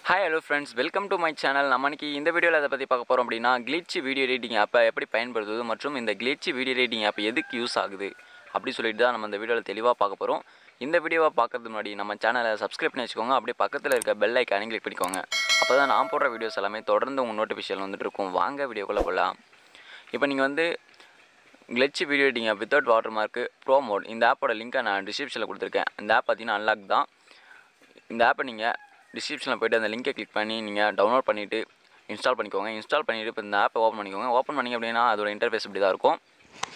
hi hello friends welcome to my channel நம்ம இன்னைக்கு இந்த வீடியோவில் அதை பற்றி பார்க்க போகிறோம் அப்படின்னா கிளிச் வீடியோ எடிட்டிங் ஆப்பை எப்படி பயன்படுத்துவது மற்றும் இந்த கிளிச் வீடியோ எடிட்டிங் ஆப் எதுக்கு யூஸ் ஆகுது அப்படி சொல்லிட்டு தான் நம்ம இந்த வீடியோவில் தெளிவாக பார்க்க போகிறோம் இந்த வீடியோவை பார்க்கறதுக்கு முன்னாடி நம்ம சேனலை சப்ஸ்கிரைப் பண்ணி வச்சுக்கோங்க அப்படியே பக்கத்தில் இருக்க பெல் ஐக்கானையும் கிளிக் பண்ணிக்கோங்க அப்போ தான் நான் போடுற வீடியோஸ் எல்லாமே தொடர்ந்து உங்கள் நோட்டிஃபிகேஷன் வந்துட்டு இருக்கும் வாங்க வீடியோக்குள்ளே போகலாம் இப்போ நீங்கள் வந்து glitch video editing app without watermark pro mod இந்த ஆப்போட லிங்க்கை நான் டிஸ்கிரிப்ஷனில் கொடுத்துருக்கேன் இந்த ஆப் பார்த்தீங்கன்னா அன்லாக் தான் இந்த ஆப்பை நீங்கள் டிஸ்கிரிப்ஷனில் போய்ட்டு அந்த லிங்கை கிளிக் பண்ணி நீங்கள் டவுன்லோட் பண்ணிவிட்டு இன்ஸ்டால் பண்ணிக்கோங்க இன்ஸ்டால் பண்ணிவிட்டு இப்போ இந்த ஆப்பை ஓப்பன் பண்ணிக்கோங்க ஓப்பன் பண்ணிங்க அப்படின்னா அதோட இன்டர்ஃபேஸ் இப்படி தான் இருக்கும்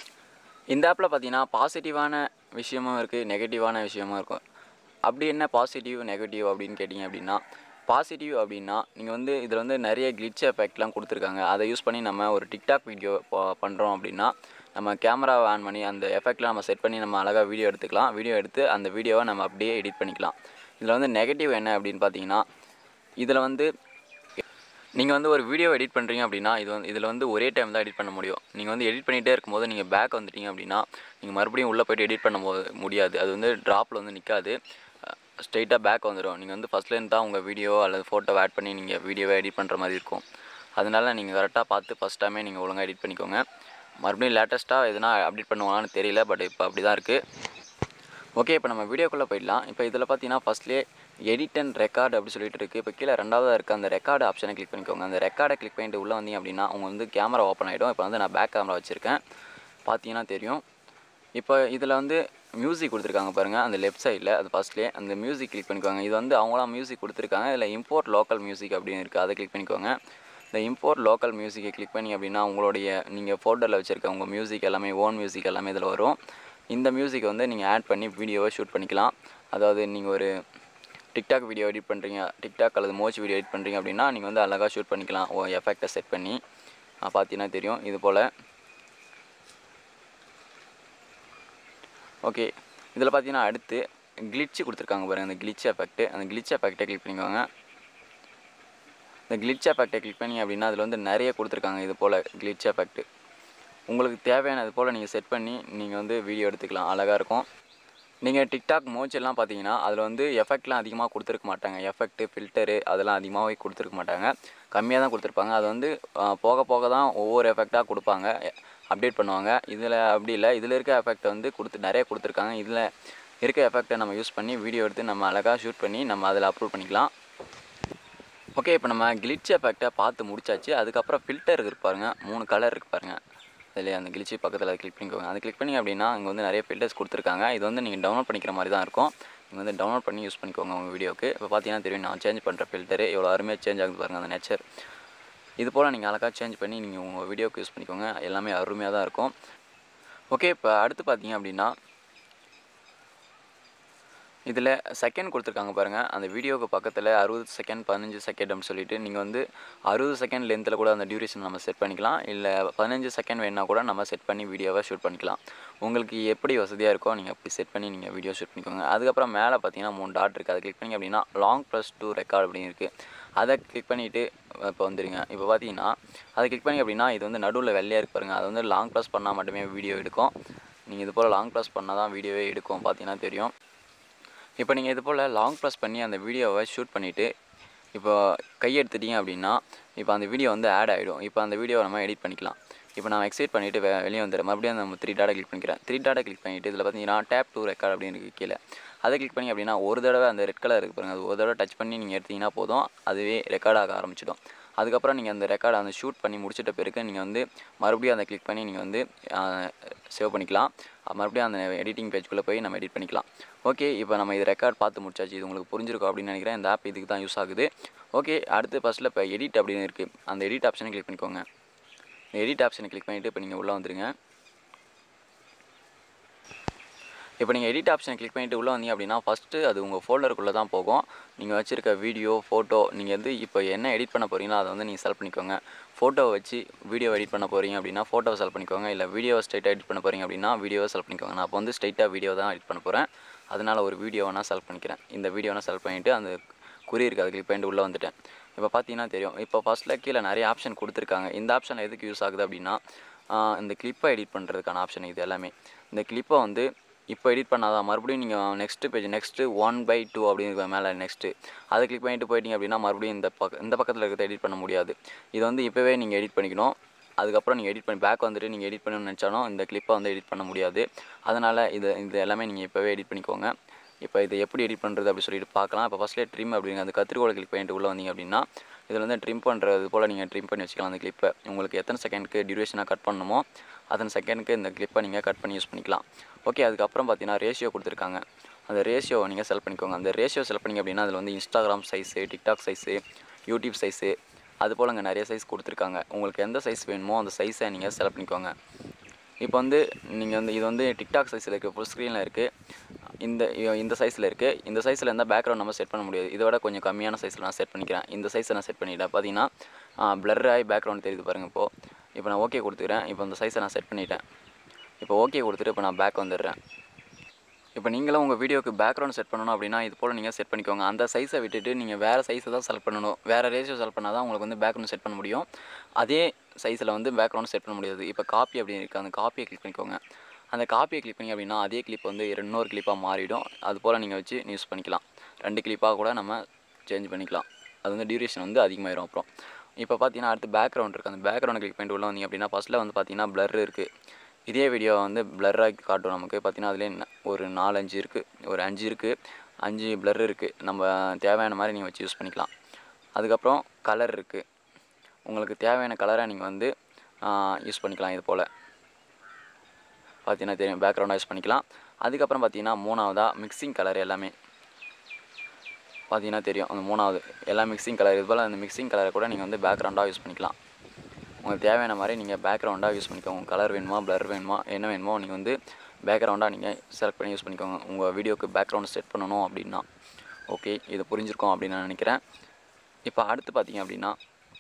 இந்த ஆப்பில் பார்த்தீங்கன்னா பாசிட்டிவான விஷயமும் இருக்குது நெகட்டிவான விஷயமும் இருக்கும் அப்படி என்ன பாசிட்டிவ் நெகட்டிவ் அப்படின்னு கேட்டிங்க அப்படின்னா பாசிட்டிவ் அப்படின்னா நீங்கள் வந்து இதில் வந்து நிறைய கிளிச் எஃபெக்ட்லாம் கொடுத்துருக்காங்க அதை யூஸ் பண்ணி நம்ம ஒரு டிக்டாக் வீடியோ பண்ணுறோம் அப்படின்னா நம்ம கேமராவை ஆன் பண்ணி அந்த எஃபெக்ட்லாம் நம்ம செட் பண்ணி நம்ம அழகாக வீடியோ எடுத்துக்கலாம் வீடியோ எடுத்து அந்த வீடியோவை நம்ம அப்படியே எடிட் பண்ணிக்கலாம் இதில் வந்து நெகட்டிவ் என்ன அப்படின்னு பார்த்தீங்கன்னா இதில் வந்து நீங்கள் வந்து ஒரு வீடியோ எடிட் பண்ணுறீங்க அப்படின்னா இது வந்து இதில் வந்து ஒரே டைம் தான் எடிட் பண்ண முடியும் நீங்கள் வந்து எடிட் பண்ணிகிட்டே இருக்கும்போது நீங்கள் பேக் வந்துட்டீங்க அப்படின்னா நீங்கள் மறுபடியும் உள்ளே போய்ட்டு எடிட் பண்ண போது முடியாது அது வந்து ட்ராப்பில் வந்து நிற்காது ஸ்ட்ரெயிட்டாக பேக் வந்துடும் நீங்கள் வந்து ஃபஸ்ட்லேருந்து தான் உங்கள் வீடியோ அல்லது ஃபோட்டோவை ஆட் பண்ணி நீங்கள் வீடியோவை எடிட் பண்ணுற மாதிரி இருக்கும் அதனால நீங்கள் கரெக்டாக பார்த்து ஃபஸ்ட் டைமே நீங்கள் ஒழுங்காக எடிட் பண்ணிக்கோங்க மறுபடியும் லேட்டஸ்ட்டாக எதுனா அப்டேட் பண்ணுவாங்களான்னு தெரியல பட் இப்போ அப்படி தான் இருக்குது ஓகே இப்போ நம்ம வீடியோக்குள்ளே போயிடலாம் இப்போ இதில் பார்த்தீங்கன்னா ஃபஸ்ட்லேயே எடிட் அண்ட் ரெக்கார்டு அப்படி சொல்லிட்டு இருக்குது இப்போ கீழே ரெண்டாவதாக இருக்க அந்த ரெக்கார்டு ஆப்ஷனை கிளிக் பண்ணிக்கோங்க அந்த ரெக்கார்டை கிளிக் பண்ணிட்டு உள்ளே வந்தீங்க அப்படின்னா உங்க வந்து கேமரா ஓப்பன் ஆகிடும் இப்போ வந்து நான் பேக் கேமரா வச்சுருக்கேன் பார்த்தீங்கன்னா தெரியும் இப்போ இதில் வந்து மியூசிக் கொடுத்துருக்காங்க பாருங்கள் அந்த லெஃப்ட் சைடில் அது ஃபஸ்ட்லேயே அந்த மியூசிக் கிளிக் பண்ணிக்கோங்க இது வந்து அவங்களாம் மியூசிக் கொடுத்துருக்காங்க இதில் இம்போர்ட் லோக்கல் மியூசிக் அப்படின்னு இருக்குது அதை கிளிக் பண்ணிக்கோங்க இந்த இம்போர்ட் லோக்கல் மியூசிக்கை கிளிக் பண்ணி அப்படின்னா உங்களுடைய நீங்கள் ஃபோட்டோவில் வச்சுருக்க உங்கள் மியூசிக் எல்லாமே ஓன் மியூசிக் எல்லாமே இதில் வரும் இந்த மியூசிக்கை வந்து நீங்கள் ஆட் பண்ணி வீடியோவை ஷூட் பண்ணிக்கலாம் அதாவது நீங்கள் ஒரு டிக்டாக் வீடியோ எடிட் பண்ணுறீங்க டிக்டாக் அல்லது மோச் வீடியோ எடிட் பண்ணுறீங்க அப்படின்னா நீங்கள் வந்து அழகாக ஷூட் பண்ணிக்கலாம் ஓ எஃபெக்டை செட் பண்ணி பார்த்தீங்கன்னா தெரியும் இது போல் ஓகே இதில் பார்த்தீங்கன்னா அடுத்து கிளிச்சு கொடுத்துருக்காங்க பாருங்கள் அந்த கிளிச் எஃபெக்ட்டு அந்த கிளிச் எஃபெக்டை கிளிக் பண்ணிக்கோங்க இந்த கிளிச் எஃபெக்டை கிளிக் பண்ணி அப்படின்னா அதில் வந்து நிறைய கொடுத்துருக்காங்க இது போல் கிளிச் எஃபெக்ட்டு உங்களுக்கு தேவையானது போல் நீங்கள் செட் பண்ணி நீங்கள் வந்து வீடியோ எடுத்துக்கலாம் அழகாக இருக்கும் நீங்கள் டிக்டாக் மோச் எல்லாம் பார்த்தீங்கன்னா அதில் வந்து எஃபெக்ட்லாம் அதிகமாக கொடுத்துருக்க மாட்டாங்க எஃபெக்ட்டு ஃபில்டரு அதெல்லாம் அதிகமாகவே கொடுத்துருக்க மாட்டாங்க கம்மியாக தான் கொடுத்துருப்பாங்க அது வந்து போக போக தான் ஒவ்வொரு எஃபெக்டாக கொடுப்பாங்க அப்டேட் பண்ணுவாங்க இதில் அப்படி இல்லை இதில் இருக்க எஃபெக்ட்டை வந்து கொடுத்து நிறைய கொடுத்துருக்காங்க இதில் இருக்க எஃபெக்டை நம்ம யூஸ் பண்ணி வீடியோ எடுத்து நம்ம அழகாக ஷூட் பண்ணி நம்ம அதில் அப்லோட் பண்ணிக்கலாம் ஓகே இப்போ நம்ம கிளிச் எஃபெக்டை பார்த்து முடிச்சாச்சு அதுக்கப்புறம் ஃபில்டர் இருக்கு பாருங்கள் மூணு கலர் இருக்குது பாருங்கள் அதில் அந்த கிளிச்சி பக்கத்தில் அதை கிளிக் பண்ணிக்கோங்க அதை கிளிக் பண்ணி அப்படின்னா இங்கே வந்து நிறைய ஃபில்டர்ஸ் கொடுத்துருக்காங்க இது வந்து நீங்கள் டவுன்லோட் பண்ணிக்கிற மாதிரி தான் இருக்கும் நீங்கள் வந்து டவுன்லோட் பண்ணி யூஸ் பண்ணிக்கோங்க உங்கள் வீடியோக்கு இப்போ பார்த்தீங்கன்னா தெரியும் நான் சேஞ்ச் பண்ணுற ஃபில்டரு எவ்வளோ அருமையாக சேஞ்ச் ஆகுது பாருங்கள் அந்த நேச்சர் இது போல் நீங்கள் அழகாக சேஞ்ச் பண்ணி நீங்கள் உங்கள் வீடியோக்கு யூஸ் பண்ணிக்கோங்க எல்லாமே அருமையாக தான் இருக்கும் ஓகே இப்போ அடுத்து பார்த்தீங்க அப்படின்னா இதில் செகண்ட் கொடுத்துருக்காங்க பாருங்கள் அந்த வீடியோக்கு பக்கத்தில் அறுபது செகண்ட் பதினஞ்சு செகண்ட் அப்படின்னு சொல்லிட்டு நீங்கள் வந்து அறுபது செகண்ட் லென்த்தில் கூட அந்த டியூரேஷன் நம்ம செட் பண்ணிக்கலாம் இல்லை பதினஞ்சு செகண்ட் வேணா கூட நம்ம செட் பண்ணி வீடியோவை ஷூட் பண்ணிக்கலாம் உங்களுக்கு எப்படி வசதியாக இருக்கோ நீங்கள் அப்படி செட் பண்ணி நீங்கள் வீடியோ ஷூட் பண்ணிக்கோங்க அதுக்கப்புறம் மேலே பார்த்தீங்கன்னா மூணு டாட் இருக்குது அதை கிளிக் பண்ணி அப்படின்னா லாங் ப்ளஸ் டூ ரெக்கார்ட் அப்படின்னு இருக்குது அதை கிளிக் பண்ணிவிட்டு இப்போ வந்துடுங்க இப்போ பார்த்தீங்கன்னா அதை கிளிக் பண்ணி அப்படின்னா இது வந்து நடுவில் வெள்ளையாக இருக்கு பாருங்கள் அது வந்து லாங் ப்ளஸ் பண்ணால் மட்டுமே வீடியோ எடுக்கும் நீங்கள் இது போல் லாங் ப்ளஸ் பண்ணால் தான் வீடியோவே எடுக்கும் பார்த்தீங்கன்னா தெரியும் இப்போ நீங்கள் இது போல் லாங் ப்ரெஸ் பண்ணி அந்த வீடியோவை ஷூட் பண்ணிவிட்டு இப்போ கையெடுத்துட்டீங்க அப்படின்னா இப்போ அந்த வீடியோ வந்து ஆட் ஆகிடும் இப்போ அந்த வீடியோவை நம்ம எடிட் பண்ணிக்கலாம் இப்போ நான் எக்ஸைட் பண்ணிவிட்டு வெ வெளியே வந்துடுறேன் மறுபடியும் நம்ம த்ரீ டாட்டை கிளிக் பண்ணிக்கிறேன் த்ரீ டாட்டை கிளிக் பண்ணிவிட்டு இதில் பார்த்தீங்கன்னா டேப் டூ ரெக்கார்ட் அப்படின்னு இருக்குது கீழே அதை கிளிக் பண்ணி அப்படின்னா ஒரு தடவை அந்த ரெட் கலர் இருக்கு பாருங்கள் அது ஒரு தடவை டச் பண்ணி நீங்கள் எடுத்தீங்கன்னா போதும் அதுவே ரெக்கார்ட் ஆக ஆரம்பிச்சிடும் அதுக்கப்புறம் நீங்கள் அந்த ரெக்கார்டை அந்த ஷூட் பண்ணி முடிச்சிட்ட பிறகு நீங்கள் வந்து மறுபடியும் அதை கிளிக் பண்ணி நீங்கள் வந்து சேவ் பண்ணிக்கலாம் மறுபடியும் அந்த எடிட்டிங் பேஜ்குள்ளே போய் நம்ம எடிட் பண்ணிக்கலாம் ஓகே இப்போ நம்ம இது ரெக்கார்ட் பார்த்து முடிச்சாச்சு இது உங்களுக்கு புரிஞ்சிருக்கும் அப்படின்னு நினைக்கிறேன் இந்த ஆப் இதுக்கு தான் யூஸ் ஆகுது ஓகே அடுத்து ஃபஸ்ட்டில் இப்போ எடிட் அப்படின்னு இருக்குது அந்த எடிட் ஆப்ஷனை கிளிக் பண்ணிக்கோங்க எடிட் ஆப்ஷனை கிளிக் பண்ணிவிட்டு இப்போ நீங்கள் உள்ளே வந்துடுங்க இப்போ நீங்கள் எடிட் ஆப்ஷனை கிளிக் பண்ணிட்டு உள்ளே வந்தீங்க அப்படின்னா ஃபஸ்ட்டு அது உங்கள் ஃபோல்டருக்குள்ளே தான் போகும் நீங்கள் வச்சுருக்க வீடியோ ஃபோட்டோ நீங்கள் வந்து இப்போ என்ன எடிட் பண்ண போகிறீங்களோ அதை வந்து நீங்கள் செலக்ட் பண்ணிக்கோங்க ஃபோட்டோவை வச்சு வீடியோ எடிட் பண்ண போகிறீங்க அப்படின்னா ஃபோட்டோவை செலக்ட் பண்ணிக்கோங்க இல்லை வீடியோவை ஸ்ட்ரைட்டாக எடிட் பண்ண போகிறீங்க அப்படின்னா வீடியோவை செலக்ட் பண்ணிக்கோங்க நான் இப்போ வந்து ஸ்ட்ரைட்டாக வீடியோ தான் எடிட் பண்ண போகிறேன் அதனால் ஒரு வீடியோவை நான் செலக்ட் பண்ணிக்கிறேன் இந்த வீடியோ நான் செலக்ட் பண்ணிவிட்டு அந்த குறி இருக்குது அதை கிளிக் பண்ணிட்டு உள்ளே வந்துட்டேன் இப்போ பார்த்தீங்கன்னா தெரியும் இப்போ ஃபஸ்ட்டில் கீழே நிறைய ஆப்ஷன் கொடுத்துருக்காங்க இந்த ஆப்ஷன் எதுக்கு யூஸ் ஆகுது அப்படின்னா இந்த கிளிப்பை எடிட் பண்ணுறதுக்கான ஆப்ஷன் இது எல்லாமே இந்த கிளிப்பை வந்து இப்போ எடிட் பண்ணாதான் மறுபடியும் நீங்கள் next page next one by two அப்படின்னு மேலே நெக்ஸ்ட்டு அதை கிளிக் பண்ணிட்டு போயிட்டீங்க அப்படின்னா மறுபடியும் இந்த பக்க இந்த பக்கத்தில் இருக்கிறத எடிட் பண்ண முடியாது இது வந்து இப்போவே நீங்கள் எடிட் பண்ணிக்கணும் அதுக்கப்புறம் நீங்கள் எடிட் பண்ணி பேக் வந்துட்டு நீங்கள் எடிட் பண்ணணும்னு நினச்சாலும் இந்த கிளிப்பை வந்து எடிட் பண்ண முடியாது அதனால் இது இது எல்லாமே நீங்கள் இப்போவே எடிட் பண்ணிக்கோங்க இப்போ இதை எப்படி எடிட் பண்ணுறது அப்படி சொல்லிட்டு பார்க்கலாம் இப்போ ஃபஸ்ட்லேயே ட்ரிம் அப்படிங்க அந்த கத்திரிக்கோளை கிளிக் பண்ணிட்டு உள்ளே வந்தீங்க அப்படின்னா இதில் வந்து ட்ரிம் பண்ணுறது போல் நீங்கள் ட்ரிம் பண்ணி வச்சுக்கலாம் அந்த கிளிப்பை உங்களுக்கு எத்தனை செகண்டுக்கு டியூரேஷனாக கட் பண்ணணுமோ அத்தனை செகண்டுக்கு இந்த கிளிப்பை நீங்கள் கட் பண்ணி யூஸ் பண்ணிக்கலாம் ஓகே அதுக்கப்புறம் பார்த்தீங்கன்னா ரேஷியோ கொடுத்துருக்காங்க அந்த ரேஷியோ நீங்கள் செலக்ட் பண்ணிக்கோங்க அந்த ரேஷியோ செலக்ட் பண்ணிங்க அப்படின்னா அதில் வந்து Instagram size TikTok size YouTube size அது போல் அங்கே நிறைய சைஸ் கொடுத்துருக்காங்க உங்களுக்கு எந்த சைஸ் வேணுமோ அந்த சைஸை நீங்கள் செலக்ட் பண்ணிக்கோங்க இப்போ வந்து நீங்கள் வந்து இது வந்து டிக்டாக் சைஸில் இருக்குது ஃபுல் ஸ்க்ரீனில் இருக்குது இந்த இந்த சைஸில் இருக்குது இந்த சைஸில் இருந்தால் பேக்ரவுண்ட் நம்ம செட் பண்ண முடியாது இதோட கொஞ்சம் கம்மியான சைஸில் நான் செட் பண்ணிக்கிறேன் இந்த சைஸை நான் செட் பண்ணிட்டேன் பார்த்தீங்கன்னா blur ஆகி பேக்ரவுண்ட் தெரியுது பாருங்கள் இப்போது இப்போ நான் ஓகே கொடுத்துக்கிறேன் இப்போ இந்த சைஸை நான் செட் பண்ணிட்டேன் இப்போ ஓகே கொடுத்துட்டு இப்போ நான் பேக் வந்துடுறேன் இப்போ நீங்களும் உங்கள் வீடியோக்கு பேக்ரவுண்ட் செட் பண்ணணும் அப்படின்னா இது போல் நீங்கள் செட் பண்ணிக்கோங்க அந்த சைஸை விட்டுட்டு நீங்கள் வேறு சைஸை தான் செலக்ட் பண்ணணும் வேறு ரேஷியோ செலக்ட் பண்ணால் தான் உங்களுக்கு வந்து பேக்ரவுண்ட் செட் பண்ண முடியும் அதே சைஸில் வந்து பேக்ரவுண்ட் செட் பண்ண முடியாது இப்போ காப்பி அப்படின்னு இருக்குது அந்த காப்பியை கிளிக் பண்ணிக்கோங்க அந்த காப்பியை கிளிக் பண்ணி அப்படின்னா அதே கிளிப் வந்து இன்னொரு கிளிப்பாக மாறிடும் அது போல் நீங்கள் வச்சு யூஸ் பண்ணிக்கலாம் ரெண்டு கிளிப்பாக கூட நம்ம சேஞ்ச் பண்ணிக்கலாம் அது வந்து டியூரேஷன் வந்து அதிகமாயிரும் அப்புறம் இப்போ பார்த்தீங்கன்னா அடுத்து பேக்ரவுண்ட் இருக்குது அந்த பேக்ரவுண்ட் கிளிக் பண்ணிட்டு உள்ள வந்தீங்க அப்படின்னா ஃபஸ்ட்டில் வந்து பார்த்தீங்கன்னா blur இருக்குது இதே வீடியோ வந்து blur-ஆகி காட்டும் நமக்கு பார்த்தீங்கன்னா அதுலேயே ந- ஒரு நாலஞ்சு இருக்குது ஒரு அஞ்சு இருக்குது அஞ்சு blur இருக்குது நம்ம தேவையான மாதிரி நீங்கள் வச்சு யூஸ் பண்ணிக்கலாம் அதுக்கப்புறம் கலர் இருக்குது உங்களுக்கு தேவையான கலரை நீங்கள் வந்து யூஸ் பண்ணிக்கலாம் இது போல் பார்த்தீங்கன்னா தெரியும் பேக்ரவுண்டாக யூஸ் பண்ணிக்கலாம் அதுக்கப்புறம் பார்த்தீங்கன்னா மூணாவதாக மிக்சிங் கலர் எல்லாமே பார்த்தீங்கன்னா தெரியும் அந்த மூணாவது எல்லாம் மிக்சிங் கலர் இது போல் அந்த மிக்சிங் கலரை கூட நீங்கள் வந்து பேக்ரவுண்டாக யூஸ் பண்ணிக்கலாம் உங்களுக்கு தேவையான மாதிரி நீங்கள் பேக்ரவுண்டாக யூஸ் பண்ணிக்கோங்க கலர் வேணுமா blur வேணுமா என்ன வேணுமோ நீங்கள் வந்து பேக்ரவுண்டாக நீங்கள் செலக்ட் பண்ணி யூஸ் பண்ணிக்கோங்க உங்கள் வீடியோக்கு பேக்ரவுண்ட் செட் பண்ணணும் அப்படின்னா ஓகே இது புரிஞ்சிருக்கோம் அப்படின்னு நான் நினைக்கிறேன் இப்போ அடுத்து பார்த்தீங்க அப்படின்னா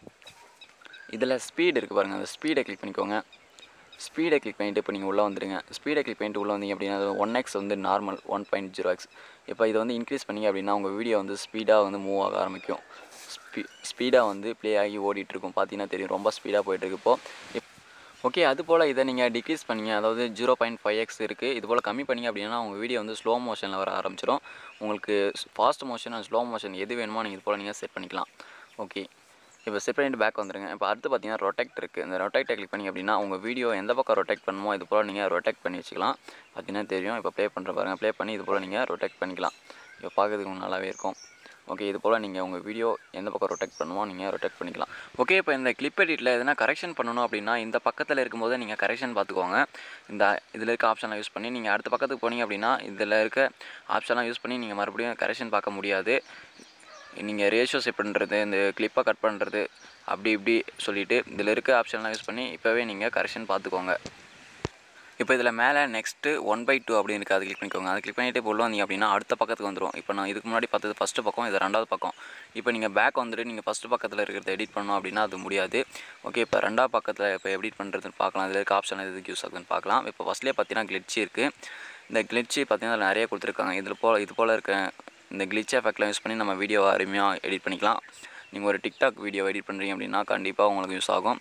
இதில் ஸ்பீடு இருக்குது பாருங்கள் அந்த ஸ்பீடை கிளிக் பண்ணிக்கோங்க ஸ்பீடை கிளிக் பண்ணிவிட்டு இப்போ நீங்கள் உள்ளே வந்துடுங்க ஸ்பீடை கிளிக் பண்ணிட்டு உள்ளே வந்தீங்க அப்படின்னா அது ஒன் எக்ஸ் வந்து normal one point zero x இப்போ இதை வந்து இன்க்ரீஸ் பண்ணீங்க அப்படின்னா உங்கள் வீடியோ வந்து ஸ்பீடாக வந்து மூவ் ஆக ஆரம்பிக்கும் ஸ்பீ ஸ்பீடாக வந்து ப்ளே ஆகி ஓடிட்டுருக்கும் பார்த்தீங்கன்னா தெரியும் ரொம்ப ஸ்பீடாக போயிட்டுருக்கு இப்போது ஓகே அது போல் இதை நீங்கள் டிக்ரீஸ் பண்ணீங்க அதாவது ஜீரோ பாயிண்ட் ஃபைவ் எக்ஸ் இருக்குது இது போல் கம்மி பண்ணீங்க அப்படின்னா உங்கள் வீடியோ வந்து ஸ்லோ மோஷனில் வர ஆரம்பிச்சிடும் உங்களுக்கு fast motion and slow motion எது வேணுமோ நீங்கள் இது போல் நீங்கள் செட் பண்ணிக்கலாம் ஓகே இப்போ செட் பண்ணிட்டு பேக் வந்துருங்க இப்போ அடுத்து பார்த்தீங்கன்னா ரொட்டெக்ட் இருக்குது இந்த ரொட்டெக்டை கிளிக் பண்ணி அப்படின்னா உங்கள் வீடியோ எந்த பக்கம் ரொட்டெக்ட் பண்ணுமோ இது போல் நீங்கள் ரொட்டெக்ட் பண்ணி வச்சுக்கலாம் பார்த்தீங்கன்னா தெரியும் இப்போ ப்ளே பண்ணுற பாருங்கள் ப்ளே பண்ணி இது போல் நீங்கள் ரொட்டெக்ட் பண்ணிக்கலாம் இப்போ பார்க்கறதுக்கு உங்களுக்கு நல்லாவே இருக்கும் ஓகே இது போல் நீங்கள் உங்கள் வீடியோ எந்த பக்கம் ரொட்டெக்ட் பண்ணுமோ நீங்கள் ரொட்டெக்ட் பண்ணிக்கலாம் ஓகே இப்போ இந்த கிளிப் எடிட்டில் எதனா கரெக்ஷன் பண்ணணும் அப்படின்னா இந்த பக்கத்தில் இருக்கும்போது நீங்கள் கரெக்ஷன் பார்த்துக்கோங்க இந்த இதில் இருக்க ஆப்ஷன்லாம் யூஸ் பண்ணி நீங்கள் அடுத்த பக்கத்துக்கு போனீங்க அப்படின்னா இதில் இருக்க ஆப்ஷன்லாம் யூஸ் பண்ணி நீங்கள் மறுபடியும் கரெக்ஷன் பார்க்க முடியாது நீங்கள் ரேஷியோ செட் பண்ணுறது இந்த கிளிப்பை கட் பண்ணுறது அப்படி இப்படி சொல்லிவிட்டு இதில் இருக்க ஆப்ஷன்லாம் யூஸ் பண்ணி இப்போவே நீங்கள் கரெக்ஷன் பார்த்துக்கோங்க இப்போ இதில் மேலே நெக்ஸ்ட்டு ஒன் பை டூ அப்படின்னு இருக்குது அது கிளிக் பண்ணிக்கோங்க அது கிளிக் பண்ணிட்டு இப்போ உள்ள வந்தீங்க அப்படின்னா அடுத்த பக்கத்துக்கு வந்துடும் இப்போ நான் இதுக்கு முன்னாடி பார்த்தது ஃபஸ்ட்டு பக்கம் இது ரெண்டாவது பக்கம் இப்போ நீங்கள் பேக் வந்துட்டு நீங்கள் ஃபஸ்ட்டு பக்கத்தில் இருக்கிறத எடிட் பண்ணணும் அப்படின்னா அது முடியாது ஓகே இப்போ ரெண்டாவது பக்கத்தில் இப்போ எடிட் பண்ணுறதுன்னு பார்க்கலாம் இதில் இருக்க ஆப்ஷன் எதுக்கு யூஸ் ஆகுதுன்னு பார்க்கலாம் இப்போ ஃபஸ்ட்லேயே பார்த்தீங்கன்னா கிளிட்ச் இருக்குது இந்த கிளிட்ச்சு பார்த்தீங்கன்னா அதில் நிறைய கொடுத்துருக்காங்க இதில் போல் இது போல் இருக்க இந்த கிளிச் எஃபெக்ட்லாம் யூஸ் பண்ணி நம்ம வீடியோவை அருமையாக எடிட் பண்ணிக்கலாம் நீங்கள் ஒரு டிக்டாக் வீடியோ எடிட் பண்ணுறீங்க அப்படின்னா கண்டிப்பாக உங்களுக்கு யூஸ் ஆகும்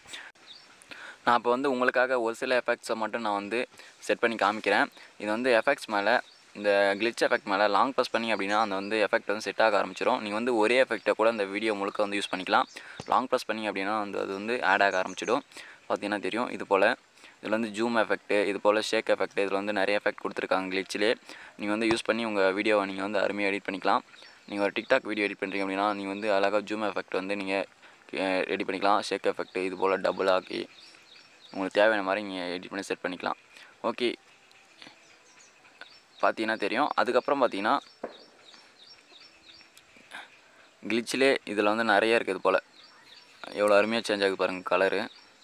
நான் இப்போ வந்து உங்களுக்காக ஒரு சில எஃபெக்ட்ஸை மட்டும் நான் வந்து செட் பண்ணி காமிக்கிறேன் இது வந்து எஃபெக்ட்ஸ் மேலே இந்த கிளிச் எஃபெக்ட் மேலே லாங் ப்ரெஸ் பண்ணி அப்படின்னா அந்த வந்து எஃபெக்ட் வந்து செட் ஆக ஆரம்பிச்சிடும் நீங்கள் வந்து ஒரே எஃபெக்ட்டை கூட இந்த வீடியோ முழுக்க வந்து யூஸ் பண்ணிக்கலாம் லாங் ப்ரெஸ் பண்ணி அப்படின்னா வந்து அது வந்து ஆட் ஆக ஆரம்பிச்சிடும் பார்த்தீங்கன்னா தெரியும் இது போல் இதில் வந்து ஜூம் எஃபெக்ட்டு இது போல் ஷேக் எஃபெக்ட் இதில் வந்து நிறைய எஃபெக்ட் கொடுத்துருக்காங்க கிளிச்சிலே நீங்கள் வந்து யூஸ் பண்ணி உங்கள் வீடியோவை நீங்கள் வந்து அருமையாக எடிட் பண்ணிக்கலாம் நீங்கள் ஒரு டிக்டாக் வீடியோ எடிட் பண்ணுறீங்க அப்படின்னா நீங்கள் வந்து அழகாக ஜூம் எஃபெக்ட் வந்து நீங்கள் ரெடி பண்ணிக்கலாம் ஷேக் எஃபெக்ட் இது போல் டபுள் ஆக்கி உங்களுக்கு தேவையான மாதிரி நீங்கள் எடிட் பண்ணி செட் பண்ணிக்கலாம் ஓகே பார்த்தீங்கன்னா தெரியும் அதுக்கப்புறம் பார்த்தீங்கன்னா கிளிச்சிலே இதில் வந்து நிறைய இருக்குது இது போல் எவ்வளோ அருமையாக சேஞ்ச் ஆகுது பாருங்கள் கலரு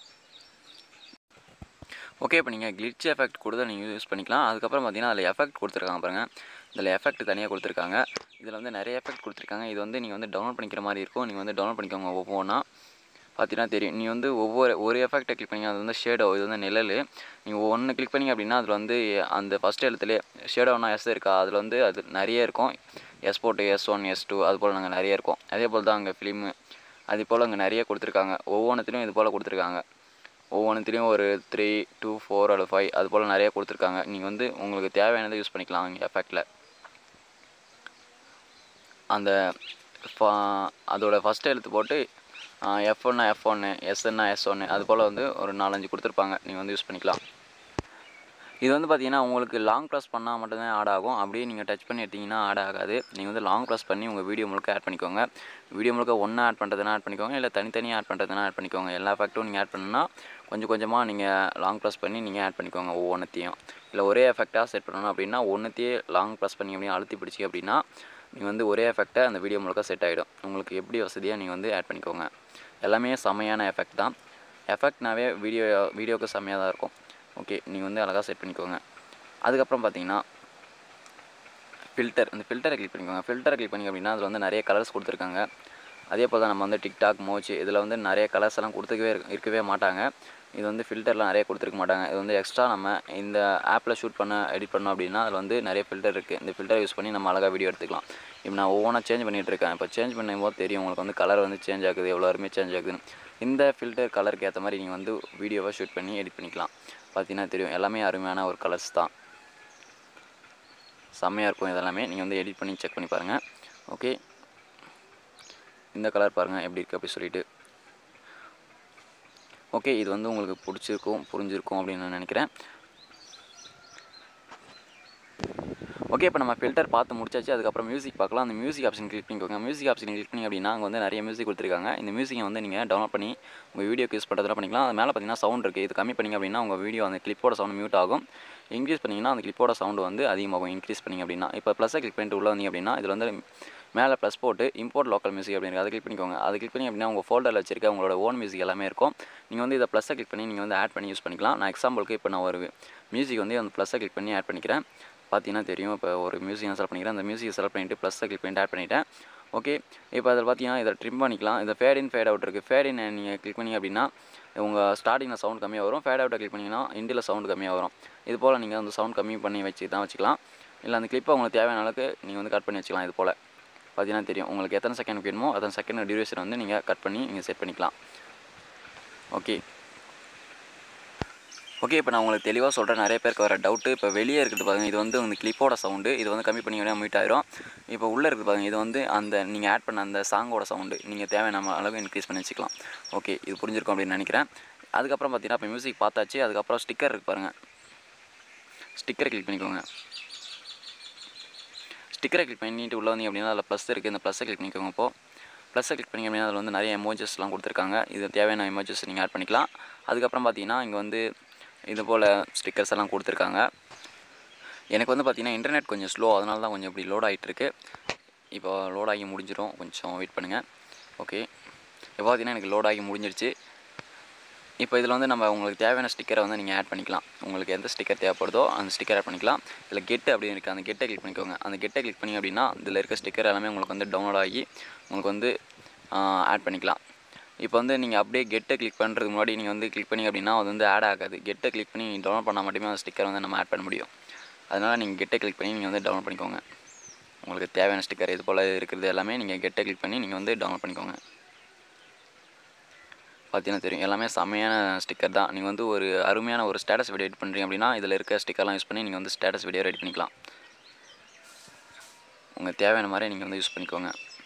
ஓகே இப்போ நீங்கள் கிளிச் எஃபெக்ட் கூட நீங்கள் யூஸ் பண்ணிக்கலாம் அதுக்கப்புறம் பார்த்தீங்கன்னா அதில் எஃபெக்ட் கொடுத்துருக்காங்க பாருங்கள் இதில் எஃபெக்ட் தனியாக கொடுத்துருக்காங்க இதில் வந்து நிறைய எஃபெக்ட் கொடுத்துருக்காங்க இது வந்து நீங்கள் வந்து டவுன்லோட் பண்ணிக்கிற மாதிரி இருக்கும் நீங்கள் வந்து டவுன்லோட் பண்ணிக்கோங்க ஒவ்வொன்றா பார்த்தீங்கன்னா தெரியும் நீ வந்து ஒவ்வொரு ஒரு எஃபெக்ட்டை கிளிக் பண்ணி அது வந்து ஷேடோ இது வந்து நிழல் நீங்கள் ஒன்று கிளிக் பண்ணி அப்படின்னா அதில் வந்து அந்த ஃபஸ்ட் எழுத்துலேயே ஷேடோனா எஸ் இருக்கா அதில் வந்து அது நிறைய இருக்கும் எஸ் போட்டு எஸ் ஒன் எஸ் டூ அது போல் நாங்கள் நிறைய இருக்கும் அதே போல் தான் அங்கே ஃபிலிமு அது போல் அங்கே நிறைய கொடுத்துருக்காங்க ஒவ்வொன்றுத்துலையும் இது போல் கொடுத்துருக்காங்க ஒவ்வொன்றுத்துலேயும் ஒரு த்ரீ டூ ஃபோர் அல்லது ஃபைவ் அது போல் நிறைய கொடுத்துருக்காங்க நீங்கள் வந்து உங்களுக்கு தேவையானதை யூஸ் பண்ணிக்கலாம் இங்கே எஃபெக்டில் அந்த ஃபா- அதோட ஃபஸ்ட் எழுத்து போட்டு எஃப் ஒன்னா எஃப் ஒன்று எஸ்என்னா எஸ் ஒன்று அது போல் வந்து ஒரு நாலஞ்சு கொடுத்துருப்பாங்க நீங்கள் வந்து யூஸ் பண்ணிக்கலாம் இது வந்து பார்த்தீங்கன்னா உங்களுக்கு லாங் ப்ரெஸ் பண்ணால் மட்டும்தான் ஆட் ஆகும் அப்படியே நீங்கள் டச் பண்ணி எடுத்தீங்கன்னா ஆட் ஆகாது நீங்கள் வந்து லாங் ப்ரெஸ் பண்ணி உங்கள் வீடியோ முழுக்க ஆட் பண்ணிக்கோங்க வீடியோ முழுக்க ஒன்றா ஆட் பண்ணுறதுனா ஆட் பண்ணிக்கோங்க இல்லை தனித்தனியாக ஆட் பண்ணுறதுனா ஆட் பண்ணிக்கோங்க எல்லா எஃபெக்ட்டும் நீங்கள் ஆட் பண்ணணும்னா கொஞ்சம் கொஞ்சமாக நீங்கள் லாங் ப்ரெஸ் பண்ணி நீங்கள் ஆட் பண்ணிக்கோங்க ஒவ்வொன்றத்தையும் இல்லை ஒரே எஃபெக்டாக செட் பண்ணணும் அப்படின்னா ஒன்றுத்தையே லாங் ப்ரெஸ் பண்ணி அப்படியே அழுத்தி பிடிச்சி அப்படின்னா நீங்கள் வந்து ஒரே எஃபெக்டை அந்த வீடியோ முழுக்க செட் ஆகிடும் உங்களுக்கு எப்படி வசதியாக நீங்கள் வந்து ஆட் பண்ணிக்கோங்க எல்லாமே செமையான எஃபெக்ட் தான் எஃபெக்ட்னாவே வீடியோ வீடியோவுக்கு செம்மையாக தான் இருக்கும் ஓகே நீங்கள் வந்து அழகாக செட் பண்ணிக்கோங்க அதுக்கப்புறம் பார்த்தீங்கன்னா ஃபில்டர் இந்த ஃபில்டரை கிளிக் பண்ணிக்கோங்க ஃபில்டரை கிளிக் பண்ணிங்க அப்படின்னா அதில் வந்து நிறைய கலர்ஸ் கொடுத்துருக்காங்க அதே போல் தான் நம்ம வந்து டிக்டாக் மோச்சு இதில் வந்து நிறைய கலர்ஸ் எல்லாம் கொடுத்துக்கவே இருக்க- இருக்கவே மாட்டாங்க இது வந்து ஃபில்டர்லாம் நிறைய கொடுத்துருக்க மாட்டாங்க இது வந்து எக்ஸ்ட்ரா நம்ம இந்த ஆப்பில் ஷூட் பண்ண எடிட் பண்ணோம் அப்படின்னா அதில் வந்து நிறைய ஃபில்டர் இருக்குது இந்த ஃபில்டர் யூஸ் பண்ணி நம்ம அழகாக வீடியோ எடுத்துக்கலாம் இப்போ நான் ஒவ்வொன்றா சேஞ்ச் பண்ணிகிட்டு இருக்கேன் இப்போ சேஞ்ச் பண்ணும்போது தெரியும் உங்களுக்கு வந்து கலர் வந்து சேஞ்ச் ஆகுது எவ்வளோ அருமையாக சேஞ்ச் ஆகுதுன்னு இந்த ஃபில்டர் கலருக்கு ஏற்ற மாதிரி நீங்கள் வந்து வீடியோவை ஷூட் பண்ணி எடிட் பண்ணிக்கலாம் பார்த்தீங்கன்னா தெரியும் எல்லாமே அருமையான ஒரு கலர்ஸ் தான் செம்மையாக இருக்கும் இதெல்லாமே நீங்கள் வந்து எடிட் பண்ணி செக் பண்ணி பாருங்கள் ஓகே இந்த கலர் பாருங்கள் எப்படி இருக்குது அப்படி சொல்லிட்டு ஓகே இது வந்து உங்களுக்கு பிடிச்சிருக்கும் புரிஞ்சிருக்கும் அப்படின்னு நான் நினைக்கிறேன் ஓகே இப்போ நம்ம ஃபில்டர் பார்த்து முடிச்சாச்சு அதுக்கப்புறம் மியூசிக் பார்க்கலாம் அந்த மியூசிக் ஆப்ஷன் கிளிக் பண்ணிக்கோங்க மியூசிக் ஆப்ஷன் கிளிக் பண்ணி அப்படின்னா அங்கே வந்து நிறைய மியூசிக் கொடுத்துருக்காங்க இந்த மியூசிக்கை வந்து நீங்கள் டவுன்லோட் பண்ணி உங்கள் வீடியோக்கு யூஸ் பண்ணுறதுலாம் பண்ணிக்கலாம் அது மேலே பார்த்தீங்கன்னா சவுண்ட் இருக்குது இது கம்மி பண்ணிங்க அப்படின்னா உங்கள் வீடியோ அந்த கிளிப்போட சவுண்ட் மியூட் ஆகும் இன்க்ரீஸ் பண்ணிங்கன்னா அந்த கிளிப்போட சவுண்டு வந்து அதிகமாகும் இன்க்ரீஸ் பண்ணிங்க அப்படின்னா இப்போ ப்ளஸ்ஸை கிளிக் பண்ணிட்டு உள்ள வந்தீங்க அப்படின்னா இதில் வந்து மேலே ப்ளஸ் போட்டு இம்போர்ட் லோக்கல் மியூசிக் அப்படின்னு அதை கிளிக் பண்ணிக்கோங்க அதை கிளிக் பண்ணி அப்படின்னா உங்கள் ஃபோல்டரில் வச்சிருக்க உங்களோட ஓன் மியூசிக் எல்லாமே இருக்கும் நீங்கள் வந்து இதை ப்ளஸ்ஸை கிளிக் பண்ணி நீங்கள் வந்து ஆட் பண்ணி யூஸ் பண்ணிக்கலாம் நான் எக்ஸாம்பிளுக்கு இப்போ நான் ஒரு மியூசிக் வந்து அந்த ப்ளஸ்ஸை கிளிக் பண்ணி ஆட் பண்ணிக்கிறேன் பார்த்தீங்கன்னா தெரியும் இப்போ ஒரு மியூசிக் நான் செலக்ட் பண்ணிக்கிறேன் அந்த மியூசிக் செலக்ட் பண்ணிவிட்டு ப்ளஸ்ஸை கிளிக் பண்ணிட்டு ஆட் பண்ணிட்டேன் ஓகே இப்போ அதில் பார்த்தீங்கன்னா இதை ட்ரிம் பண்ணிக்கலாம் இதை ஃபேட் இன் ஃபேட் அவுட் இருக்குது ஃபேட் இன் நீங்கள் கிளிக் பண்ணி அப்படின்னா உங்கள் ஸ்டார்டிங்கில் சவுண்ட் கம்மியாக வரும் ஃபேட் அவுட்டை கிளிக் பண்ணிங்கன்னா இண்டில் சவுண்ட் கம்மியாக வரும் இது போல் நீங்கள் அந்த சவுண்ட் கம்மி பண்ணி வச்சு தான் வச்சுக்கலாம் இல்லை அந்த கிளிப்பை உங்களுக்கு தேவையான அளவுக்கு நீங்கள் வந்து கட் பண்ணி வச்சுக்கலாம் இது போல் பார்த்தீங்கன்னா தெரியும் உங்களுக்கு எத்தனை செகண்ட் வேணுமோ அத்தனை செகண்ட் டியூரேஷன் வந்து நீங்கள் கட் பண்ணி நீங்கள் செட் பண்ணிக்கலாம் ஓகே ஓகே இப்போ நான் உங்களுக்கு தெளிவாக சொல்கிறேன் நிறைய பேருக்கு வர டவுட்டு இப்போ வெளியே இருக்குது பாருங்க இது வந்து உங்கள் கிளிப்போட சவுண்டு இது வந்து கம்மி பண்ணி விட மீட் ஆயிரும் இப்போ உள்ளே இருக்குது பாருங்க இது வந்து அந்த நீங்கள் ஆட் பண்ண அந்த சாங்கோட சவுண்டு நீங்கள் தேவையான அளவு இன்க்ரீஸ் பண்ணி வச்சுக்கலாம் ஓகே இது புரிஞ்சிருக்கும் அப்படின்னு நினைக்கிறேன் அதுக்கப்புறம் பார்த்தீங்கன்னா இப்போ மியூசிக் பார்த்தாச்சு அதுக்கப்புறம் ஸ்டிக்கர் இருக்கு பாருங்கள் ஸ்டிக்கரை கிளிக் பண்ணிக்கோங்க ஸ்டிக்கரை கிளிக் பண்ணிட்டு உள்ள வந்தீங்க அப்படின்னா அதில் ப்ளஸ் இருக்குது இந்த ப்ளஸ்ஸை கிளிக் பண்ணிக்கோங்க இப்போது ப்ளஸ்ஸை கிளிக் பண்ணிங்க அப்படின்னா அதில் வந்து நிறைய எமோஜஸ்லாம் கொடுத்துருக்காங்க இது தேவையான எமோஜஸ் நீங்கள் ஆட் பண்ணிக்கலாம் அதுக்கப்புறம் பார்த்தீங்கன்னா இங்கே வந்து இது போல் ஸ்டிக்கர்ஸ் எல்லாம் கொடுத்துருக்காங்க எனக்கு வந்து பார்த்தீங்கன்னா இன்டர்நெட் கொஞ்சம் ஸ்லோ அதனால தான் கொஞ்சம் இப்படி லோட் ஆகிட்டுருக்கு இப்போ லோட் ஆகி முடிஞ்சிடும் கொஞ்சம் வெயிட் பண்ணுங்கள் ஓகே இப்போ பார்த்தீங்கன்னா எனக்கு லோட் ஆகி முடிஞ்சிருச்சு இப்போ இதில் வந்து நம்ம உங்களுக்கு தேவையான ஸ்டிக்கரை வந்து நீங்கள் ஆட் பண்ணிக்கலாம் உங்களுக்கு எந்த ஸ்டிக்கர் தேவைப்படுதோ அந்த ஸ்டிக்கர் ஆட் பண்ணிக்கலாம் இதில் கெட்டு அப்படின்னு இருக்குது அந்த கெட்டை கிளிக் பண்ணிக்கோங்க அந்த கெட்டை கிளிக் பண்ணி அப்படின்னா இதில் இருக்க ஸ்டிக்கர் எல்லாமே உங்களுக்கு வந்து டவுன்லோட் ஆகி உங்களுக்கு வந்து ஆட் பண்ணிக்கலாம் இப்போ வந்து நீங்கள் அப்படியே கெட்டை கிளிக் பண்ணுறதுக்கு முன்னாடி நீங்கள் வந்து கிளிக் பண்ணி அப்படின்னா அது வந்து ஆட் ஆகாது கெட்டை கிளிக் பண்ணி டவுன்லோட் பண்ணால் மட்டுமே அந்த ஸ்டிக்கர் வந்து நம்ம ஆட் பண்ண முடியும் அதனால் நீங்கள் கெட்டை கிளிக் பண்ணி நீங்கள் வந்து டவுன்லோட் பண்ணிக்கோங்க உங்களுக்கு தேவையான ஸ்டிக்கர் இது போல் இருக்கிறது எல்லாமே நீங்கள் கெட்டை கிளிக் பண்ணி நீங்கள் வந்து டவுன்லோட் பண்ணிக்கோங்க பார்த்தீங்கன்னா தெரியும் எல்லாமே செம்மையான ஸ்டிக்கர் தான் நீங்கள் வந்து ஒரு அருமையான ஒரு ஸ்டேட்டஸ் வீடியோ எடிட் பண்ணுறீங்க அப்படின்னா இதில் இருக்க ஸ்டிக்கர்லாம் யூஸ் பண்ணி நீங்கள் வந்து ஸ்டேட்டஸ் வீடியோ ரெடி பண்ணிக்கலாம் உங்கள் தேவையான மாதிரி நீங்கள் வந்து யூஸ் பண்ணிக்கோங்க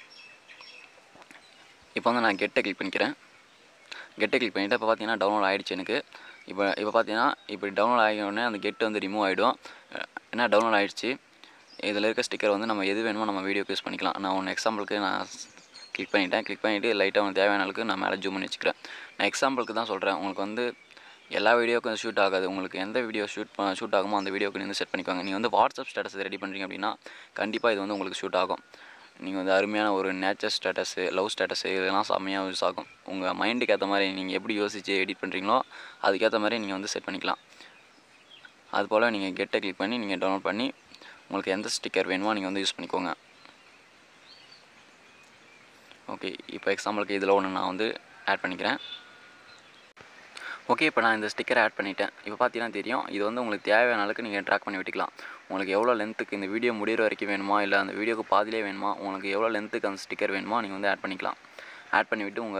இப்போ வந்து நான் கெட்டை கிளிக் பண்ணிக்கிறேன் கெட்டை கிளிக் பண்ணிவிட்டு இப்போ பார்த்தீங்கன்னா டவுன்லோட் ஆகிடுச்சு எனக்கு இப்போ இப்போ பார்த்தீங்கன்னா இப்படி டவுன்லோட் ஆகிய உடனே அந்த கெட்டு வந்து ரிமூவ் ஆகிடும் ஏன்னா டவுன்லோட் ஆகிடுச்சு இதில் இருக்க ஸ்டிக்கர் வந்து நம்ம எது வேணுமோ நம்ம வீடியோக்கு யூஸ் பண்ணிக்கலாம் நான் ஒன்று எக்ஸாம்பிளுக்கு நான் கிளிக் பண்ணிட்டேன் கிளிக் பண்ணிவிட்டு லைட்டாக உங்களுக்கு தேவையான அளவுக்கு நான் மேலே ஜூம் பண்ணி வச்சுக்கிறேன் நான் எக்ஸாம்பிளுக்கு தான் சொல்கிறேன் உங்களுக்கு வந்து எல்லா வீடியோக்கும் ஷூட் ஆகாது உங்களுக்கு எந்த வீடியோ ஷூட் ஷூட் ஆகுமோ அந்த வீடியோக்கு நீங்கள் செட் பண்ணிக்கோங்க நீங்கள் வந்து வாட்ஸ்அப் ஸ்டேட்டஸ் ரெடி பண்ணுறீங்க அப்படின்னா கண்டிப்பாக இது வந்து உங்களுக்கு ஷூட் ஆகும் நீங்கள் வந்து அருமையான ஒரு நேச்சர் ஸ்டேட்டஸு லவ் ஸ்டேட்டஸு இதெல்லாம் செம்மையாக யூஸ் ஆகும் உங்கள் மைண்டுக்கு ஏற்ற மாதிரி நீங்கள் எப்படி யோசித்து எடிட் பண்ணுறீங்களோ அதுக்கேற்ற மாதிரி நீங்கள் வந்து செட் பண்ணிக்கலாம் அதுபோல் நீங்கள் கெட்டை கிளிக் பண்ணி நீங்கள் டவுன்லோட் பண்ணி உங்களுக்கு எந்த ஸ்டிக்கர் வேணுமோ நீங்கள் வந்து யூஸ் பண்ணிக்கோங்க ஓகே இப்போ எக்ஸாம்பிளுக்கு இதில் ஒன்று நான் வந்து ஆட் பண்ணிக்கிறேன் ஓகே இப்போ நான் இந்த ஸ்டிக்கரை ஆட் பண்ணிட்டேன் இப்போ பார்த்தீங்கன்னா தெரியும் இது வந்து உங்களுக்கு தேவையான அளவுக்கு நீங்கள் ட்ராக் பண்ணி விட்டுக்கலாம் உங்களுக்கு எவ்வளோ லென்த்துக்கு இந்த வீடியோ முடிகிற வரைக்கும் வேணுமா இல்லை அந்த வீடியோக்கு பாதிலே வேணுமா உங்களுக்கு எவ்வளோ லென்த்துக்கு அந்த ஸ்டிக்கர் வேணுமோ நீங்கள் வந்து ஆட் பண்ணிக்கலாம் ஆட் பண்ணிவிட்டு உங்கள்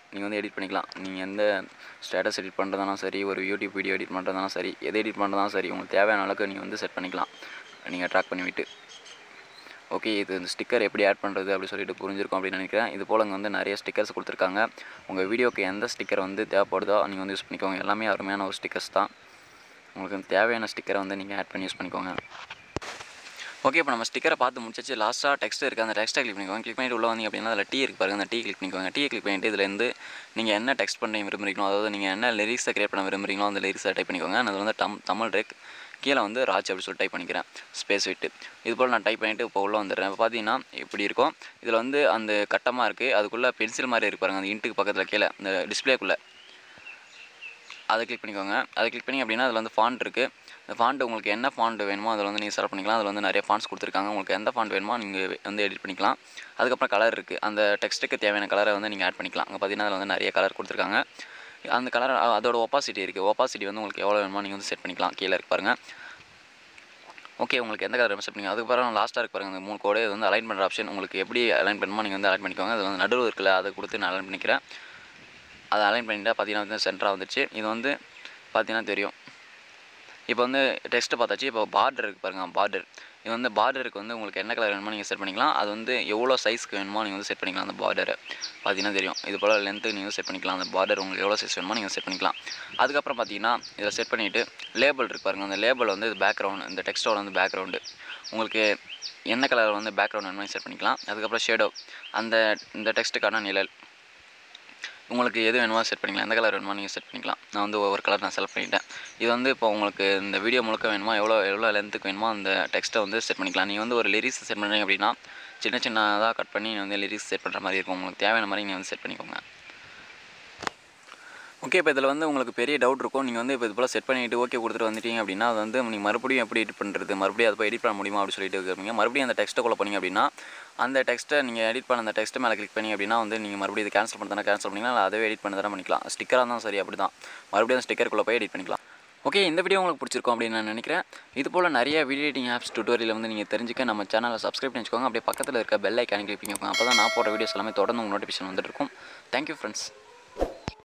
நீங்கள் வந்து எடிட் பண்ணிக்கலாம் நீங்கள் எந்த ஸ்டேட்டஸ் எடிட் பண்ணுறதாலும் சரி ஒரு யூடியூப் வீடியோ எடிட் பண்ணுறதாலும் சரி எது எடிட் பண்ணுறதாலும் சரி உங்களுக்கு தேவையான அளவுக்கு நீங்கள் வந்து செட் பண்ணிக்கலாம் நீங்கள் ட்ராக் பண்ணிவிட்டு ஓகே இது இந்த ஸ்டிக்கர் எப்படி ஆட் பண்ணுறது அப்படி சொல்லிட்டு புரிஞ்சிருக்கும் அப்படின்னு நினைக்கிறேன் இது போல் இங்கே வந்து நிறைய ஸ்டிக்கர்ஸ் கொடுத்துருக்காங்க உங்கள் வீடியோக்கு எந்த ஸ்டிக்கர் வந்து தேவைப்படுதோ நீங்கள் வந்து யூஸ் பண்ணிக்கோங்க எல்லாமே அருமையான ஒரு ஸ்டிக்கர்ஸ் தான் உங்களுக்கு தேவையான ஸ்டிக்கரை வந்து நீங்கள் ஆட் பண்ணி யூஸ் பண்ணிக்கோங்க ஓகே இப்போ நம்ம ஸ்டிக்கரை பார்த்து முடிச்சிச்சு லாஸ்ட்டாக டெக்ஸ்ட் இருக்குது அந்த டெக்ஸ்ட்டை கிளிக் பண்ணிக்கோங்க கிளிக் பண்ணிட்டு உள்ள வந்தீங்க அப்படின்னா அதில் டீ இருக்கு பாருங்க அந்த டீ கிளிக் பண்ணிக்கோங்க டீ கிளிக் பண்ணிட்டு இதுலேருந்து நீங்கள் என்ன டெக்ஸ்ட் பண்ண விரும்புறீங்களோ அதாவது நீங்கள் என்ன லிரிக்ஸை கிரியேட் பண்ண விரும்புறீங்களோ அந்த லிரிக்ஸை டைப் பண்ணிக்கோங்க அது வந்து டம் தமிழ் ரெக் கீழே வந்து ராஜ் அப்படி சொல்லி டைப் பண்ணிக்கிறேன் ஸ்பேஸ் விட்டு இது போல் நான் டைப் பண்ணிவிட்டு இப்போ உள்ளே வந்துடுறேன் இப்போ பார்த்தீங்கன்னா இப்படி இருக்கும் இதில் வந்து அந்த கட்டமாக இருக்குது அதுக்குள்ளே பென்சில் மாதிரி இருக்கு பாருங்க அந்த இன்ட்டுக்கு பக்கத்தில் கீழே இந்த டிஸ்பிளேக்குள்ளே அதை கிளிக் பண்ணிக்கோங்க அதை கிளிக் பண்ணி அப்படின்னா அதில் வந்து ஃபாண்ட் இருக்குது இந்த ஃபாண்ட் உங்களுக்கு என்ன ஃபாண்ட் வேணுமோ அதில் வந்து நீங்கள் செலக்ட் பண்ணிக்கலாம் அதில் வந்து நிறைய ஃபாண்ட்ஸ் கொடுத்துருக்காங்க உங்களுக்கு எந்த ஃபாண்ட் வேணுமோ நீங்கள் வந்து எடிட் பண்ணிக்கலாம் அதுக்கப்புறம் கலர் இருக்குது அந்த டெக்ஸ்ட்டுக்கு தேவையான கலரை வந்து நீங்கள் ஆட் பண்ணிக்கலாம் அங்கே பார்த்தீங்கன்னா அதில் வந்து நிறைய கலர் கொடுத்துருக்காங்க அந்த கலர் அதோட ஒப்பாசிட்டி இருக்குது ஒப்பாசிட்டி வந்து உங்களுக்கு எவ்வளோ வேணுமோ நீங்கள் வந்து செட் பண்ணிக்கலாம் கீழே இருக்கு பாருங்கள் ஓகே உங்களுக்கு எந்த கலர் செட் பண்ணிங்க அதுக்கப்புறம் லாஸ்ட்டாக இருக்கு பாருங்க இந்த மூணு கோடு இது வந்து அலைன் பண்ணுற ஆப்ஷன் உங்களுக்கு எப்படி அலைன் பண்ணுமோ நீங்கள் வந்து அலைன் பண்ணிக்கோங்க அது வந்து நடுவில் இருக்குல்ல அதை கொடுத்து நான் அலைன் பண்ணிக்கிறேன் அதை அலைன் பண்ணிட்டா பார்த்தீங்கன்னா வந்து சென்டராக வந்துச்சு இது வந்து பார்த்தீங்கன்னா தெரியும் இப்போ வந்து டெக்ஸ்ட்டு பார்த்தாச்சு இப்போ பார்டர் இருக்குது பாருங்கள் பார்டர் இது வந்து பார்டருக்கு வந்து உங்களுக்கு என்ன கலர் வேணுமோ நீங்கள் செட் பண்ணிக்கலாம் அது வந்து எவ்வளோ சைஸ்க்கு வேணுமோ நீங்கள் வந்து செட் பண்ணிக்கலாம் அந்த பார்டரை பார்த்தீங்கன்னா தெரியும் இது போல் லென்த்து நீங்கள் செட் பண்ணிக்கலாம் அந்த பார்டர் உங்களுக்கு எவ்வளோ சைஸ் வேணுமோ நீங்கள் செட் பண்ணிக்கலாம் அதுக்கப்புறம் பார்த்தீங்கன்னா இதை செட் பண்ணிவிட்டு லேபிள் இருக்கு பாருங்கள் அந்த லேபிள் வந்து இது பேக்ரவுண்ட் இந்த டெக்ஸ்ட்டோட வந்து பேக்ரவுண்டு உங்களுக்கு என்ன கலர் வந்து பேக்ரவுண்ட் வேணுமோ செட் பண்ணிக்கலாம் அதுக்கப்புறம் ஷேடோ அந்த இந்த டெக்ஸ்ட்டுக்கான நிழல் உங்களுக்கு எது வேணுமோ செட் பண்ணிக்கலாம் எந்த கலர் வேணுமோ நீங்கள் செட் பண்ணிக்கலாம் நான் வந்து ஒவ்வொரு கலர் நான் செலக்ட் பண்ணிட்டேன் இது வந்து இப்போ உங்களுக்கு இந்த வீடியோ முழுக்க வேணுமோ எவ்வளோ எவ்வளோ லென்த்துக்கு வேணுமோ அந்த டெக்ஸ்ட்டை வந்து செட் பண்ணிக்கலாம் நீங்கள் வந்து ஒரு லிரிக்ஸ் செட் பண்ணுறீங்க அப்படின்னா சின்ன சின்னதாக கட் பண்ணி நீங்கள் வந்து லிரிக்ஸ் செட் பண்ணுற மாதிரி இருக்கும் உங்களுக்கு தேவையான மாதிரி நீங்கள் வந்து செட் பண்ணிக்கோங்க ஓகே இப்போ இதில் வந்து உங்களுக்கு பெரிய டவுட் இருக்கும் நீங்கள் வந்து இப்போ இது போல் செட் பண்ணிவிட்டு ஓகே கொடுத்துட்டு வந்துட்டீங்க அப்படின்னா அது வந்து நீங்கள் மறுபடியும் எப்படி எடிட் பண்ணுறது மறுபடியும் அதை போய் எடிட் பண்ண முடியுமா அப்படின்னு சொல்லிட்டு இருக்கீங்க மறுபடியும் அந்த டெக்ஸ்ட்டை போனீங்க அப்படின்னா அந்த டெக்ஸ்ட்டை நீங்கள் எடிட் பண்ண அந்த டெக்ஸ்ட்டை மேலே கிளிக் பண்ணி அப்படின்னா வந்து நீங்கள் மறுபடியும் இது கேன்சல் பண்ண கேன்சல் பண்ணிக்கலாம் இல்லை அதே எடிட் பண்ண பண்ணிக்கலாம் ஸ்டிக்கராக இருந்தாலும் சரி அப்படி தான் மறுபடியும் அந்த ஸ்டிக்கருக்குள்ளே போய் எடிட் பண்ணிக்கலாம் ஓகே இந்த வீடியோ உங்களுக்கு பிடிச்சிருக்கும் அப்படின்னு நான் நினைக்கிறேன் இது போல் நிறைய வீடியோ எடிட்டிங் ஆப்ஸ் டுட்டோரியல் வந்து நீங்கள் தெரிஞ்சுக்க நம்ம சேனலை சப்ஸ்கிரைப் பண்ணி வச்சுக்கோங்க அப்படியே பக்கத்தில் இருக்க பெல் ஐக்கான் கிளிக் பண்ணிக்கோங்க அப்போ தான் நான் போடுற வீடியோஸ் எல்லாமே தொடர்ந்து உங்கள் நோட்டிஃபிகேஷன் வந்துட்டு இருக்கும் தேங்க்யூ ஃப்ரெண்ட்ஸ்